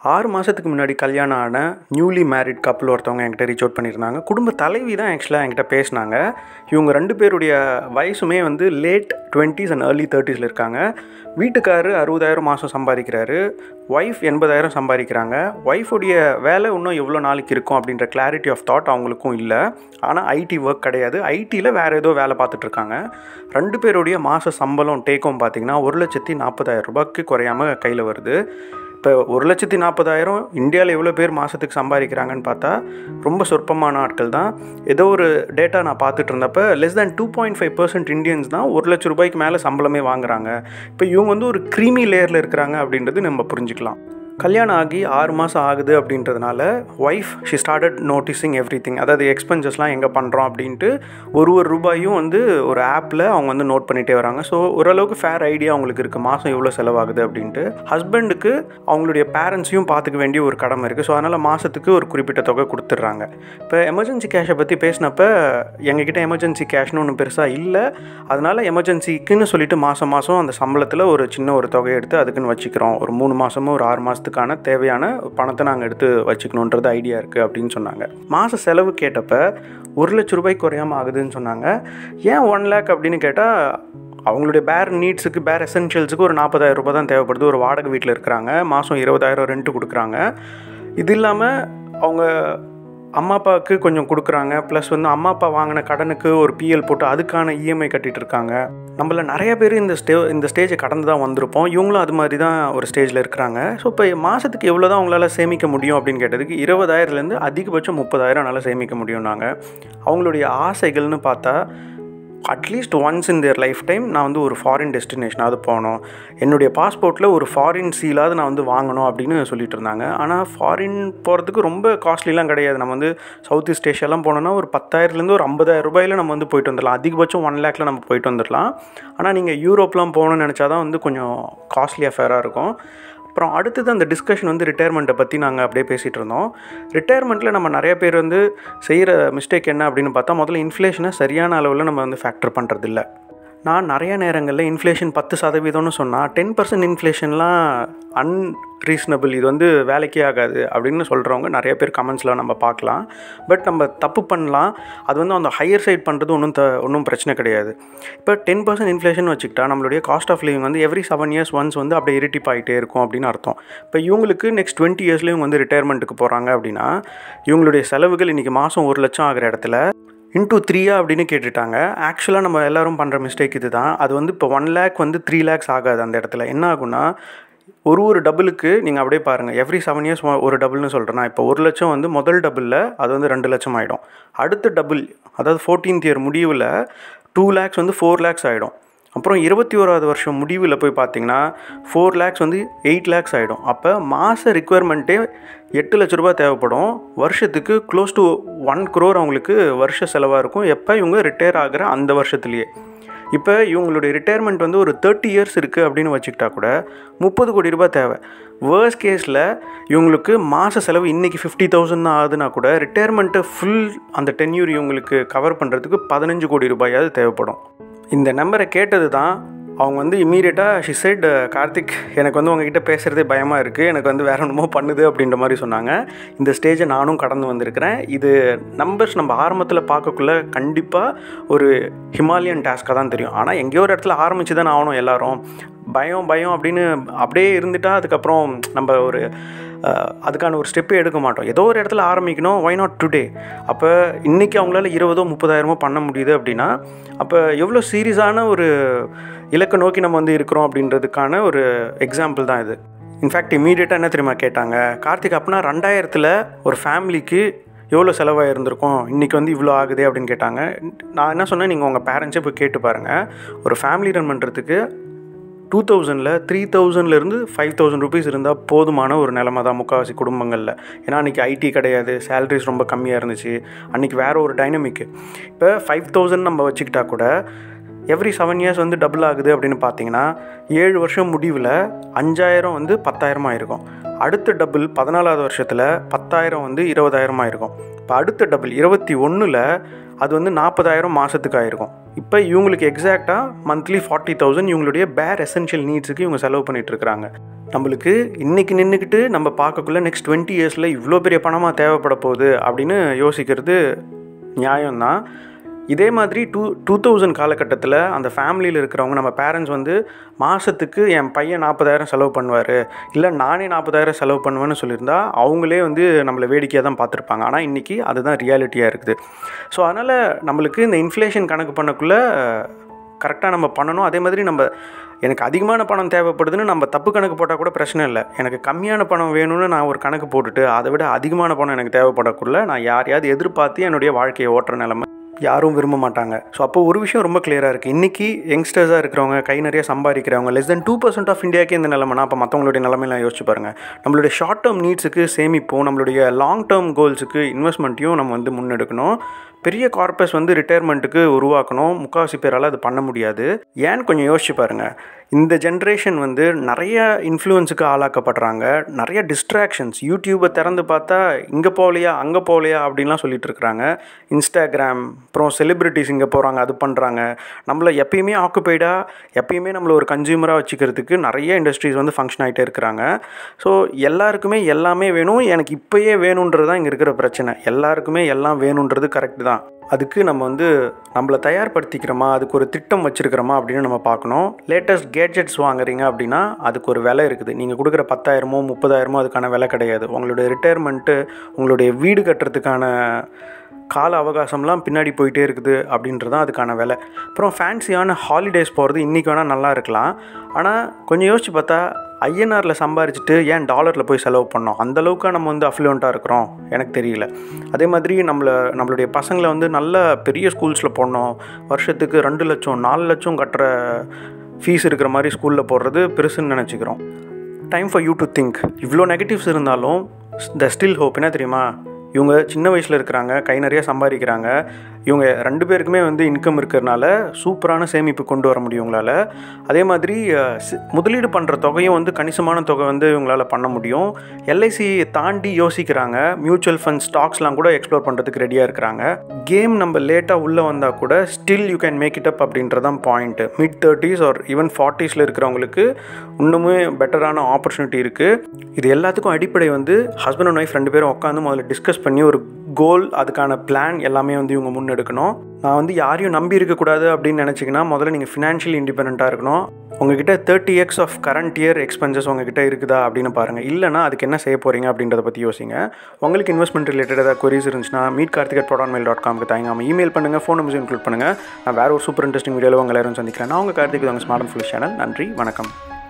ஆறு மாதத்துக்கு முன்னாடி கல்யாணம் ஆன நியூலி மேரிட் கப்பல் ஒருத்தவங்க என்கிட்ட ரீச் அவுட் பண்ணியிருந்தாங்க குடும்ப தலைவி தான் ஆக்சுவலாக என்கிட்ட பேசினாங்க இவங்க ரெண்டு பேருடைய வயசுமே வந்து லேட் டுவெண்ட்டீஸ் அண்ட் ஏர்லி தேர்ட்டிஸில் இருக்காங்க வீட்டுக்காரரு அறுபதாயிரம் மாதம் சம்பாதிக்கிறாரு ஒய்ஃப் எண்பதாயிரம் சம்பாதிக்கிறாங்க ஒய்ஃபுடைய வேலை இன்னும் எவ்வளோ நாளைக்கு இருக்கும் அப்படின்ற கிளாரிட்டி ஆஃப் தாட் அவங்களுக்கும் இல்லை ஆனால் ஐடி ஒர்க் கிடையாது ஐடியில் வேறு ஏதோ வேலை பார்த்துட்ருக்காங்க ரெண்டு பேருடைய மாத சம்பளம் டேக்கும் பார்த்தீங்கன்னா ஒரு லட்சத்தி நாற்பதாயிரம் ரூபாய்க்கு குறையாமல் கையில் வருது இப்போ ஒரு லட்சத்தி நாற்பதாயிரம் இந்தியாவில் எவ்வளோ பேர் மாதத்துக்கு சம்பாதிக்கிறாங்கன்னு பார்த்தா ரொம்ப சொற்பமான ஆட்கள் தான் ஏதோ ஒரு டேட்டா நான் பார்த்துட்டு இருந்தப்போ less than two point five percent Indians தான் ஒரு லட்ச ரூபாய்க்கு மேலே சம்பளமே வாங்குறாங்க இப்போ இவங்க வந்து ஒரு க்ரீமி லேயரில் இருக்கிறாங்க அப்படின்றது நம்ம புரிஞ்சுக்கலாம் கல்யாணம் ஆகி ஆறு மாதம் ஆகுது அப்படின்றதுனால wife she started noticing everything அதாவது எக்ஸ்பென்சஸ்லாம் எங்கே பண்ணுறோம் அப்படின்ட்டு ஒரு ஒரு ரூபாயும் வந்து ஒரு ஆப்பில் அவங்க வந்து நோட் பண்ணிகிட்டே வராங்க ஸோ ஓரளவுக்கு ஃபேர் ஐடியா அவங்களுக்கு இருக்குது மாதம் எவ்வளோ செலவாகுது அப்படின்ட்டு ஹஸ்பண்டுக்கு அவங்களுடைய பேரண்ட்ஸையும் பார்த்துக்க வேண்டிய ஒரு கடமை இருக்குது ஸோ அதனால் மாதத்துக்கு ஒரு குறிப்பிட்ட தொகை கொடுத்துட்றாங்க இப்போ எமர்ஜென்சி கேஷை பற்றி பேசினப்ப எங்ககிட்ட எமர்ஜென்சி கேஷ்னு ஒன்றும் பெருசாக இல்லை அதனால் எமர்ஜென்சிக்குன்னு சொல்லிட்டு மாதம் மாதம் அந்த சம்பளத்தில் ஒரு சின்ன ஒரு தொகையை எடுத்து அதுக்குன்னு வச்சுக்கிறோம் ஒரு மூணு மாதமோ ஒரு ஆறு மாதத்துக்கான தேவையான பணத்தை நாங்கள் எடுத்து வச்சுக்கணுன்றது ஐடியா இருக்குது அப்படின்னு சொன்னாங்க மாத செலவு கேட்டப்ப ஒரு லட்ச ரூபாய் குறையாமல் ஆகுதுன்னு சொன்னாங்க ஏன் ஒன் லேக் அப்படின்னு கேட்டால் அவங்களுடைய பேர் நீட்ஸுக்கு பேர் எசென்ஷியல்ஸுக்கு ஒரு நாற்பதாயிரம் ரூபாய் தான் தேவைப்படுது ஒரு வாடகை வீட்டில் இருக்கிறாங்க மாதம் இருபதாயிரம் ரெண்ட்டு கொடுக்குறாங்க இது இல்லாமல் அவங்க அம்மா அப்பாவுக்கு கொஞ்சம் கொடுக்குறாங்க ப்ளஸ் வந்து அம்மா அப்பா வாங்கின கடனுக்கு ஒரு பிஎல் போட்டு அதுக்கான இஎம்ஐ கட்டிகிட்டு இருக்காங்க நம்மள நிறைய பேர் இந்த ஸ்டே இந்த ஸ்டேஜை கடந்து தான் வந்திருப்போம் இவங்களும் அது மாதிரி தான் ஒரு ஸ்டேஜில் இருக்கிறாங்க ஸோ இப்போ மாதத்துக்கு எவ்வளோ தான் அவங்களால சேமிக்க முடியும் அப்படின்னு கேட்டதுக்கு இருபதாயிரத்துலேருந்து அதிகபட்சம் முப்பதாயிரம் நல்லா சேமிக்க முடியும்னாங்க அவங்களுடைய ஆசைகள்னு பார்த்தா at least once in their lifetime நான் வந்து ஒரு ஃபாரின் டெஸ்டினேஷனாவது போகணும் என்னுடைய பாஸ்போர்ட்டில் ஒரு ஃபாரின் சீலாவது நான் வந்து வாங்கணும் அப்படின்னு சொல்லிட்டு இருந்தாங்க ஆனால் ஃபாரின் போகிறதுக்கு ரொம்ப காஸ்ட்லிலாம் கிடையாது நம்ம வந்து சவுத் ஈஸ்ட் ஏஷியாலாம் போனோன்னா ஒரு பத்தாயிரத்துலேருந்து ஒரு ஐம்பதாயிரம் ரூபாயில் நம்ம வந்து போயிட்டு வந்துடலாம் அதிகபட்சம் ஒன் லேக்கில் நம்ம போயிட்டு வந்துடலாம் ஆனால் நீங்கள் யூரோப்லாம் போகணும்னு நினச்சா தான் வந்து கொஞ்சம் காஸ்ட்லி அஃபேராக இருக்கும் அப்புறம் அடுத்தது அந்த டிஸ்கஷன் வந்து ரிட்டையர்மெண்ட்டை பற்றி நாங்கள் அப்படியே பேசிகிட்டு இருந்தோம் ரிட்டையர்மெண்ட்டில் நம்ம நிறைய பேர் வந்து செய்கிற மிஸ்டேக் என்ன அப்படின்னு பார்த்தா முதல்ல இன்ஃப்ளேஷனை சரியான அளவில் நம்ம வந்து ஃபேக்டர் பண்ணுறதில்ல நான் நிறைய நேரங்களில் இன்ஃப்ளேஷன் பத்து சதவீதம்னு சொன்னால் டென் பர்சன்ட் இன்ஃப்ளேஷன்லாம் அன்ரீசனபிள் இது வந்து வேலைக்கே ஆகாது அப்படின்னு சொல்கிறவங்க நிறைய பேர் கமெண்ட்ஸில் நம்ம பார்க்கலாம் பட் நம்ம தப்பு பண்ணலாம் அது வந்து அந்த ஹையர் சைட் பண்ணுறது ஒன்றும் த ஒன்றும் பிரச்சனை கிடையாது இப்போ டென் பர்சன்ட் இன்ஃப்ளேஷன் வச்சுக்கிட்டா நம்மளுடைய காஸ்ட் ஆஃப் லிவிங் வந்து எவ்ரி செவன் இயர்ஸ் ஒன்ஸ் வந்து அப்படியே இரட்டிப் ஆகிட்டே இருக்கும் அப்படின்னு அர்த்தம் இப்போ இவங்களுக்கு நெக்ஸ்ட் டுவெண்ட்டி இயர்ஸ்லேயும் வந்து ரிட்டையர்மெண்ட்டுக்கு போகிறாங்க அப்படின்னா இவங்களுடைய செலவுகள் இன்றைக்கி மாதம் ஒரு லட்சம் ஆகிற இடத்துல இன்டூ த்ரீயா அப்படின்னு கேட்டுட்டாங்க ஆக்சுவலாக நம்ம எல்லோரும் பண்ணுற மிஸ்டேக் இது தான் அது வந்து இப்போ ஒன் லேக் வந்து த்ரீ லேக்ஸ் ஆகாது அந்த இடத்துல என்ன ஆகுனா ஒரு ஒரு டபுளுக்கு நீங்கள் அப்படியே பாருங்கள் எவ்ரி செவன் இயர்ஸ் ஒரு டபுள்னு சொல்கிறேன்னா இப்போ ஒரு லட்சம் வந்து முதல் டபுளில் அது வந்து ரெண்டு லட்சம் ஆகிடும் அடுத்த டபுள் அதாவது ஃபோர்டீன்த் இயர் முடிவில் டூ லேக்ஸ் வந்து ஃபோர் லேக்ஸ் ஆகிடும் அப்புறம் இருபத்தி ஓராவது வருஷம் முடிவில் போய் பார்த்தீங்கன்னா ஃபோர் லேக்ஸ் வந்து எயிட் லேக்ஸ் ஆகிடும் அப்போ மாத ரிக்குவயர்மெண்ட்டே எட்டு லட்ச ரூபா தேவைப்படும் வருஷத்துக்கு க்ளோஸ் டு ஒன் க்ரோர் அவங்களுக்கு வருஷ செலவாக இருக்கும் எப்போ இவங்க ரிட்டையர் ஆகிற அந்த வருஷத்துலேயே இப்போ இவங்களுடைய ரிட்டையர்மெண்ட் வந்து ஒரு தேர்ட்டி இயர்ஸ் இருக்குது அப்படின்னு வச்சுக்கிட்டா கூட முப்பது கோடி ரூபாய் தேவை வேர்ஸ் கேஸில் இவங்களுக்கு மாத செலவு இன்றைக்கி ஃபிஃப்டி தௌசண்ட் தான் ஆகுதுன்னா கூட ரிட்டையர்மெண்ட்டை ஃபுல் அந்த டென்யூர் இவங்களுக்கு கவர் பண்ணுறதுக்கு பதினஞ்சு கோடி ரூபாயாவது தேவைப்படும் இந்த நம்பரை கேட்டது தான் அவங்க வந்து இம்மீடியட்டாக ஷி செட் கார்த்திக் எனக்கு வந்து உங்ககிட்ட பேசுகிறதே பயமாக இருக்குது எனக்கு வந்து வேறு என்னமோ பண்ணுது அப்படின்ற மாதிரி சொன்னாங்க இந்த ஸ்டேஜை நானும் கடந்து வந்திருக்கிறேன் இது நம்பர்ஸ் நம்ம ஆரம்பத்தில் பார்க்கக்குள்ள கண்டிப்பாக ஒரு ஹிமாலயன் டாஸ்க்காக தான் தெரியும் ஆனால் எங்கேயோ ஒரு இடத்துல ஆரம்பித்து தான் ஆகணும் எல்லோரும் பயம் பயம் அப்படின்னு அப்படியே இருந்துட்டால் அதுக்கப்புறம் நம்ம ஒரு அதுக்கான ஒரு ஸ்டெப்பே எடுக்க மாட்டோம் ஏதோ ஒரு இடத்துல ஆரம்பிக்கணும் ஒய் நாட் டுடே அப்போ இன்றைக்கி அவங்களால இருபதோ முப்பதாயிரமோ பண்ண முடியுது அப்படின்னா அப்போ எவ்வளோ சீரியஸான ஒரு இலக்கை நோக்கி நம்ம வந்து இருக்கிறோம் அப்படின்றதுக்கான ஒரு எக்ஸாம்பிள் தான் இது இன்ஃபேக்ட் இமீடியட்டாக என்ன தெரியுமா கேட்டாங்க கார்த்திக் அப்படின்னா ரெண்டாயிரத்தில் ஒரு ஃபேமிலிக்கு எவ்வளோ செலவாக இருந்திருக்கும் இன்றைக்கி வந்து இவ்வளோ ஆகுது அப்படின்னு கேட்டாங்க நான் என்ன சொன்னேன் நீங்கள் உங்கள் பேரண்ட்ஸே போய் கேட்டு பாருங்கள் ஒரு ஃபேமிலி ரன் பண்ணுறதுக்கு டூ தௌசண்டில் த்ரீ தௌசண்ட்லேருந்து ஃபைவ் தௌசண்ட் ருபீஸ் இருந்தால் போதுமான ஒரு நிலமை தான் முக்கால்வாசி குடும்பங்களில் ஏன்னா அன்றைக்கி ஐடி கிடையாது சேலரிஸ் ரொம்ப கம்மியாக இருந்துச்சு அன்றைக்கி வேறு ஒரு டைனமிக்கு இப்போ ஃபைவ் தௌசண்ட் நம்ம வச்சுக்கிட்டா கூட எவ்ரி செவன் இயர்ஸ் வந்து டபுள் ஆகுது அப்படின்னு பார்த்தீங்கன்னா ஏழு வருஷம் முடிவில் அஞ்சாயிரம் வந்து பத்தாயிரமாக இருக்கும் அடுத்த டபுள் பதினாலாவது வருஷத்தில் பத்தாயிரம் வந்து இருபதாயிரமாக இருக்கும் இப்போ அடுத்த டபுள் இருபத்தி ஒன்றில் அது வந்து நாற்பதாயிரம் மாதத்துக்கு ஆயிருக்கும் இப்போ இவங்களுக்கு எக்ஸாக்டாக மந்த்லி ஃபார்ட்டி தௌசண்ட் இவங்களுடைய பேர் எசென்ஷியல் நீட்ஸுக்கு இவங்க செலவு பண்ணிட்டு இருக்காங்க நம்மளுக்கு இன்றைக்கி நின்றுக்கிட்டு நம்ம பார்க்கக்குள்ள நெக்ஸ்ட் டுவெண்ட்டி இயர்ஸில் இவ்வளோ பெரிய பணமாக தேவைப்பட போகுது அப்படின்னு யோசிக்கிறது நியாயம்தான் இதே மாதிரி டூ டூ தௌசண்ட் காலகட்டத்தில் அந்த ஃபேமிலியில் இருக்கிறவங்க நம்ம பேரண்ட்ஸ் வந்து மாதத்துக்கு என் பையன் நாற்பதாயிரம் செலவு பண்ணுவார் இல்லை நானே நாற்பதாயிரம் செலவு பண்ணுவேன்னு சொல்லியிருந்தா அவங்களே வந்து நம்மளை வேடிக்கையாக தான் பார்த்துருப்பாங்க ஆனால் இன்றைக்கி அதுதான் ரியாலிட்டியாக இருக்குது ஸோ அதனால் நம்மளுக்கு இந்த இன்ஃப்ளேஷன் கணக்கு பண்ணக்குள்ளே கரெக்டாக நம்ம பண்ணணும் அதே மாதிரி நம்ம எனக்கு அதிகமான பணம் தேவைப்படுதுன்னு நம்ம தப்பு கணக்கு போட்டால் கூட பிரச்சனை இல்லை எனக்கு கம்மியான பணம் வேணும்னு நான் ஒரு கணக்கு போட்டுட்டு அதை விட அதிகமான பணம் எனக்கு தேவைப்படக்குள்ள நான் யாரையாவது எதிர்பார்த்து என்னுடைய வாழ்க்கையை ஓட்டுற நிலைமை யாரும் விரும்ப மாட்டாங்க ஸோ அப்போ ஒரு விஷயம் ரொம்ப கிளியராக இருக்குது இன்றைக்கி யங்ஸ்டர்ஸாக இருக்கிறவங்க கை நிறைய சம்பாதிக்கிறவங்க less than two percent of இந்தியாக்கே இந்த நிலமைனா அப்போ மற்றவங்களுடைய நிலமையெல்லாம் யோசிச்சு பாருங்கள் நம்மளுடைய ஷார்ட் டேர்ம் நீட்ஸுக்கு சேமிப்போம் நம்மளுடைய லாங் டேர்ம் கோல்ஸுக்கு இன்வெஸ்ட்மெண்ட்டையும் நம்ம வந்து முன்னெடுக்கணும் பெரிய கார்பஸ் வந்து ரிட்டையர்மெண்ட்டுக்கு உருவாக்கணும் முக்கால்வாசி பேரால் அது பண்ண முடியாது ஏன்னு கொஞ்சம் யோசிச்சு பாருங்கள் இந்த ஜென்ரேஷன் வந்து நிறைய இன்ஃப்ளூயன்ஸுக்கு ஆளாக்கப்படுறாங்க நிறைய டிஸ்ட்ராக்ஷன்ஸ் யூடியூப்பை திறந்து பார்த்தா இங்கே போகலையா அங்கே போகலையா அப்படின்லாம் சொல்லிட்டு இருக்கிறாங்க இன்ஸ்டாகிராம் அப்புறம் செலிப்ரிட்டிஸ் இங்கே போகிறாங்க அது பண்ணுறாங்க நம்மளை எப்பயுமே ஆக்குப்பைடாக எப்பயுமே நம்மளை ஒரு கன்சியூமராக வச்சுக்கிறதுக்கு நிறைய இண்டஸ்ட்ரீஸ் வந்து ஃபங்க்ஷன் ஆகிட்டே இருக்கிறாங்க ஸோ எல்லாருக்குமே எல்லாமே வேணும் எனக்கு இப்போயே வேணுன்றது தான் இங்கே இருக்கிற பிரச்சனை எல்லாருக்குமே எல்லாம் வேணுன்றது கரெக்டு தான் அதுக்கு நம்ம வந்து நம்மளை தயார்படுத்திக்கிறோமா அதுக்கு ஒரு திட்டம் வச்சுருக்கிறோமா அப்படின்னு நம்ம பார்க்கணும் லேட்டஸ்ட் கேட்ஜெட்ஸ் வாங்குறீங்க அப்படின்னா அதுக்கு ஒரு விலை இருக்குது நீங்கள் கொடுக்குற பத்தாயிரமோ முப்பதாயிரமோ அதுக்கான விலை கிடையாது உங்களுடைய ரிட்டையர்மெண்ட்டு உங்களுடைய வீடு கட்டுறதுக்கான கால அவகாசம்லாம் பின்னாடி போயிட்டே இருக்குது அப்படின்றது தான் அதுக்கான விலை அப்புறம் ஃபேன்சியான ஹாலிடேஸ் போகிறது இன்றைக்கி வேணால் நல்லா இருக்கலாம் ஆனால் கொஞ்சம் யோசிச்சு பார்த்தா ஐஎன்ஆரில் சம்பாரிச்சிட்டு ஏன் டாலரில் போய் செலவு பண்ணோம் அந்தளவுக்கு நம்ம வந்து அஃப்ளூயண்ட்டாக இருக்கிறோம் எனக்கு தெரியல அதே மாதிரி நம்மளை நம்மளுடைய பசங்களை வந்து நல்ல பெரிய ஸ்கூல்ஸில் போடணும் வருஷத்துக்கு ரெண்டு லட்சம் நாலு லட்சம் கட்டுற ஃபீஸ் இருக்கிற மாதிரி ஸ்கூலில் போடுறது பெருசுன்னு நினச்சிக்கிறோம் time for you to think இவ்வளோ நெகட்டிவ்ஸ் இருந்தாலும் த ஸ்டில் ஹோப் என்ன தெரியுமா இவங்க சின்ன வயசில் இருக்கிறாங்க கை நிறைய சம்பாதிக்கிறாங்க இவங்க ரெண்டு பேருக்குமே வந்து இன்கம் இருக்கிறனால சூப்பரான சேமிப்பு கொண்டு வர முடியும் உங்களால் அதே மாதிரி முதலீடு பண்ணுற தொகையும் வந்து கணிசமான தொகை வந்து இவங்களால் பண்ண முடியும் எல்ஐசி தாண்டி யோசிக்கிறாங்க மியூச்சுவல் ஃபண்ட் ஸ்டாக்ஸ்லாம் கூட எக்ஸ்ப்ளோர் பண்ணுறதுக்கு ரெடியாக இருக்கிறாங்க கேம் நம்ம லேட்டாக உள்ளே வந்தால் கூட still you can make it up அப்படின்றதான் point mid thirties or even ஃபார்ட்டிஸில் இருக்கிறவங்களுக்கு இன்னுமே பெட்டரான ஆப்பர்ச்சுனிட்டி இருக்குது இது எல்லாத்துக்கும் அடிப்படை வந்து ஹஸ்பண்ட் அண்ட் ஒய்ஃப் ரெண்டு பேரும் உட்காந்து முதல்ல டிஸ்கஸ் பண்ணி ஒரு கோல் அதுக்கான பிளான் எல்லாமே வந்து இவங்க முன்னெடுக்கணும் நான் வந்து யாரையும் நம்பி இருக்கக்கூடாது அப்படின்னு நினச்சிங்கன்னா முதல்ல நீங்கள் ஃபினான்ஷியல் இண்டிபெண்ட்டாக இருக்கணும் உங்ககிட்ட thirty x of current year expenses உங்ககிட்ட இருக்குதா அப்படின்னு பாருங்கள் இல்லைனா அதுக்கு என்ன செய்ய போகிறீங்க அப்படின்றத பற்றி யோசிங்க உங்களுக்கு இன்வெஸ்ட்மெண்ட் ரிலேட்டட் ஏதாவது கொரிஸ் இருந்துச்சுன்னா மீட் கார்த்திகட் ப்ராட் மெயில் டாட் காம்க்கு தாங்க இமெயில் பண்ணுங்கள் ஃபோன் நம்பர்ஸ் இன்க்ளூட் பண்ணுங்கள் நான் வேறு ஒரு சூப்பர் இன்ட்ரெஸ்டிங் வீடியோவில் உங்கள் எல்லாரும் சந்திக்கிறேன் நான் உங்கள் கார்த்திக் உங்கள் ஸ்மார்ட் ஃபுல் சேனல் நன்றி வணக்கம்